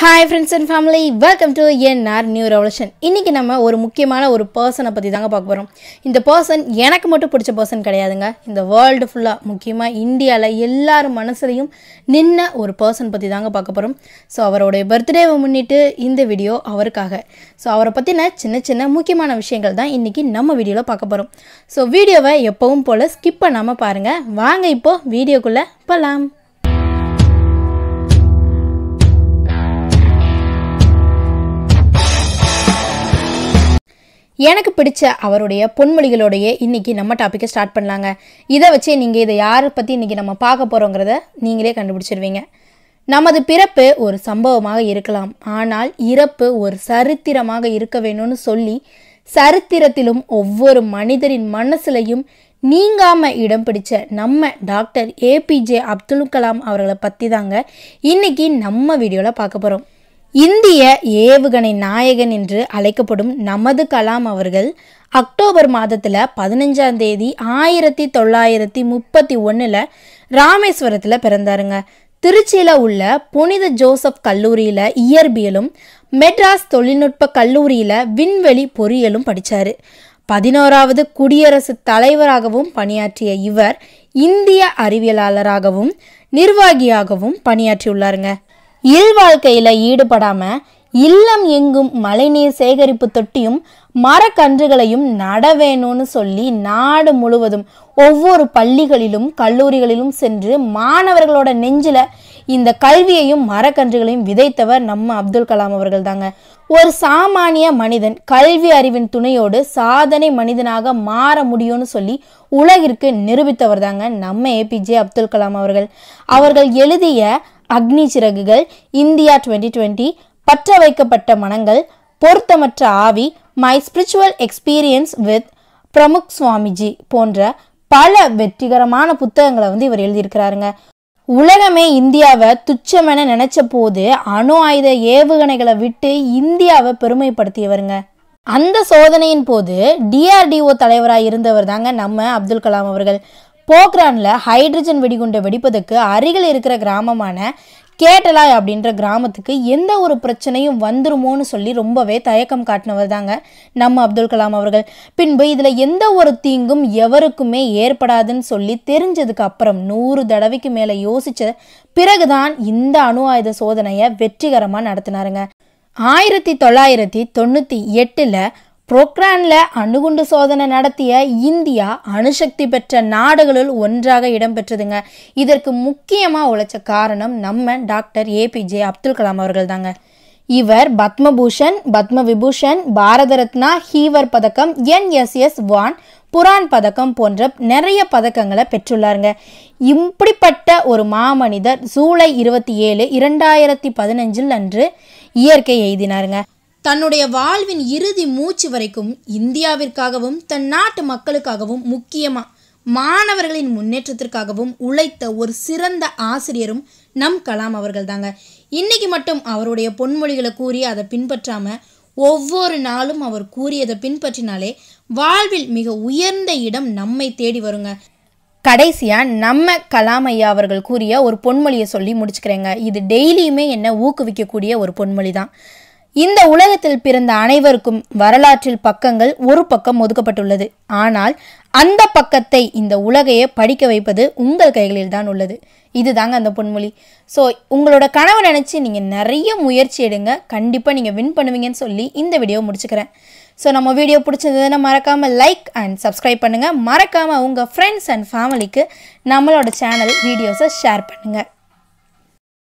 hi friends and family welcome to N R new revolution இன்றைக்கி நம்ம ஒரு முக்கியமான ஒரு பர்சனை பற்றி தாங்க பார்க்க போகிறோம் இந்த பர்சன் எனக்கு மட்டும் பிடிச்ச பர்சன் கிடையாதுங்க இந்த வேர்ல்டு ஃபுல்லாக முக்கியமாக இந்தியாவில் எல்லார் மனசுலையும் நின்ன ஒரு பர்சன் பற்றி தாங்க பார்க்க போகிறோம் ஸோ அவருடைய பர்த்டேவை முன்னிட்டு இந்த வீடியோ அவருக்காக ஸோ அவரை பற்றின சின்ன சின்ன முக்கியமான விஷயங்கள் தான் இன்றைக்கி நம்ம வீடியோவில் பார்க்க போகிறோம் ஸோ வீடியோவை எப்பவும் போல் ஸ்கிப் பண்ணாமல் பாருங்கள் வாங்க இப்போது வீடியோக்குள்ளே போகலாம் எனக்கு பிடிச்ச அவருடைய பொன்மொழிகளோடைய இன்னைக்கு நம்ம டாப்பிக்கை ஸ்டார்ட் பண்ணலாங்க இதை வச்சு நீங்கள் இதை யாரை பற்றி இன்னைக்கு நம்ம பார்க்க போகிறோங்கிறத நீங்களே கண்டுபிடிச்சிருவீங்க நமது பிறப்பு ஒரு சம்பவமாக இருக்கலாம் ஆனால் இறப்பு ஒரு சரித்திரமாக இருக்க வேணும்னு சொல்லி சரித்திரத்திலும் ஒவ்வொரு மனிதரின் மனசுலையும் நீங்காம இடம் பிடிச்ச நம்ம டாக்டர் ஏபிஜே அப்துல் கலாம் அவர்களை பற்றி தாங்க இன்னைக்கு நம்ம வீடியோவில் பார்க்க போகிறோம் இந்திய ஏவுகணை நாயகன் என்று அழைக்கப்படும் நமது கலாம் அவர்கள் அக்டோபர் மாதத்தில் பதினஞ்சாம் தேதி ஆயிரத்தி தொள்ளாயிரத்தி முப்பத்தி ஒன்றில் ராமேஸ்வரத்தில் பிறந்தாருங்க திருச்சியில் உள்ள புனித ஜோசப் கல்லூரியில் இயற்பியலும் மெட்ராஸ் தொழில்நுட்ப கல்லூரியில் விண்வெளி பொறியியலும் படித்தார் பதினோராவது குடியரசுத் தலைவராகவும் பணியாற்றிய இவர் இந்திய அறிவியலாளராகவும் நிர்வாகியாகவும் பணியாற்றியுள்ளாருங்க இல்வாழ்க்கையில் ஈடுபடாம இல்லம் எங்கும் மழைநீர் சேகரிப்பு தொட்டியும் மரக்கன்றுகளையும் நட வேணும்னு சொல்லி நாடு முழுவதும் ஒவ்வொரு பள்ளிகளிலும் கல்லூரிகளிலும் சென்று மாணவர்களோட நெஞ்சில இந்த கல்வியையும் மரக்கன்றுகளையும் விதைத்தவர் நம்ம அப்துல் கலாம் அவர்கள் தாங்க ஒரு சாமானிய மனிதன் கல்வி அறிவின் துணையோடு சாதனை மனிதனாக மாற முடியும்னு சொல்லி உலகிற்கு நிரூபித்தவர் தாங்க நம்ம ஏபிஜே அப்துல் கலாம் அவர்கள் அவர்கள் எழுதிய அக்னி சிறகுகள் இந்தியா டுவெண்ட்டி டுவெண்ட்டி பற்ற வைக்கப்பட்ட மனங்கள் பொருத்தமற்ற ஆவி my spiritual experience with Pramukh Swamiji போன்ற பல வெற்றிகரமான புத்தகங்களை வந்து இவர் எழுதியிருக்கிறாருங்க உலகமே இந்தியாவை துச்சமென நினைச்ச போது அணு ஆயுத ஏவுகணைகளை விட்டு இந்தியாவை பெருமைப்படுத்தியவருங்க அந்த சோதனையின் போது டிஆர்டிஓ தலைவராக இருந்தவர் தாங்க நம்ம அப்துல் கலாம் அவர்கள் போக்ரானில் ஹைட்ரஜன் வெடிகுண்டை வெடிப்பதற்கு அருகில் இருக்கிற கிராமமான கேட்டலாய் அப்படின்ற கிராமத்துக்கு எந்த ஒரு பிரச்சனையும் வந்துருமோன்னு சொல்லி ரொம்பவே தயக்கம் காட்டினவர் தாங்க நம்ம அப்துல் கலாம் அவர்கள் பின்பு இதில் எந்த ஒரு தீங்கும் எவருக்குமே ஏற்படாதுன்னு சொல்லி தெரிஞ்சதுக்கு அப்புறம் நூறு தடவைக்கு மேலே யோசிச்ச பிறகுதான் இந்த அணு ஆயுத சோதனையை வெற்றிகரமாக நடத்தினாருங்க ஆயிரத்தி தொள்ளாயிரத்தி தொண்ணூற்றி எட்டில் புரோக்ரானில் அணுகுண்டு சோதனை நடத்திய இந்தியா அணுசக்தி பெற்ற நாடுகளுள் ஒன்றாக இடம்பெற்றதுங்க இதற்கு முக்கியமாக உழைச்ச காரணம் நம்ம டாக்டர் ஏபிஜே அப்துல் கலாம் அவர்கள் தாங்க இவர் பத்மபூஷன் பத்ம விபூஷன் பாரத ரத்னா ஹீவர் பதக்கம் என்எஸ்எஸ் வான் புரான் பதக்கம் போன்ற நிறைய பதக்கங்களை பெற்றுள்ளாருங்க இப்படிப்பட்ட ஒரு மாமனிதர் ஜூலை இருபத்தி ஏழு இரண்டாயிரத்தி பதினஞ்சில் அன்று இயற்கை எய்தினாருங்க தன்னுடைய வாழ்வின் இறுதி மூச்சு வரைக்கும் இந்தியாவிற்காகவும் தன் நாட்டு மக்களுக்காகவும் முக்கியமாக மாணவர்களின் முன்னேற்றத்திற்காகவும் உழைத்த ஒரு சிறந்த ஆசிரியரும் நம் கலாம் அவர்கள் தாங்க இன்னைக்கு மட்டும் அவருடைய பொன்மொழிகளை கூறி அதை பின்பற்றாம ஒவ்வொரு நாளும் அவர் கூறியதை பின்பற்றினாலே வாழ்வில் மிக உயர்ந்த இடம் நம்மை தேடி வருங்க கடைசியா நம்ம கலாம் ஐயா அவர்கள் கூறிய ஒரு பொன்மொழியை சொல்லி முடிச்சுக்கிறேங்க இது டெய்லியுமே என்ன ஊக்குவிக்கக்கூடிய ஒரு பொன்மொழி தான் இந்த உலகத்தில் பிறந்த அனைவருக்கும் வரலாற்றில் பக்கங்கள் ஒரு பக்கம் ஒதுக்கப்பட்டுள்ளது ஆனால் அந்த பக்கத்தை இந்த உலகையே படிக்க வைப்பது உங்கள் கைகளில் தான் உள்ளது இதுதாங்க அந்த பொன்மொழி ஸோ உங்களோட கனவை நினச்சி நீங்கள் நிறைய முயற்சி எடுங்க கண்டிப்பாக நீங்கள் வின் பண்ணுவீங்கன்னு சொல்லி இந்த வீடியோ முடிச்சுக்கிறேன் ஸோ நம்ம வீடியோ பிடிச்சிருந்ததுன்னா மறக்காமல் லைக் அண்ட் சப்ஸ்கிரைப் பண்ணுங்கள் மறக்காமல் உங்கள் ஃப்ரெண்ட்ஸ் அண்ட் ஃபேமிலிக்கு நம்மளோட சேனல் வீடியோஸை ஷேர் பண்ணுங்கள்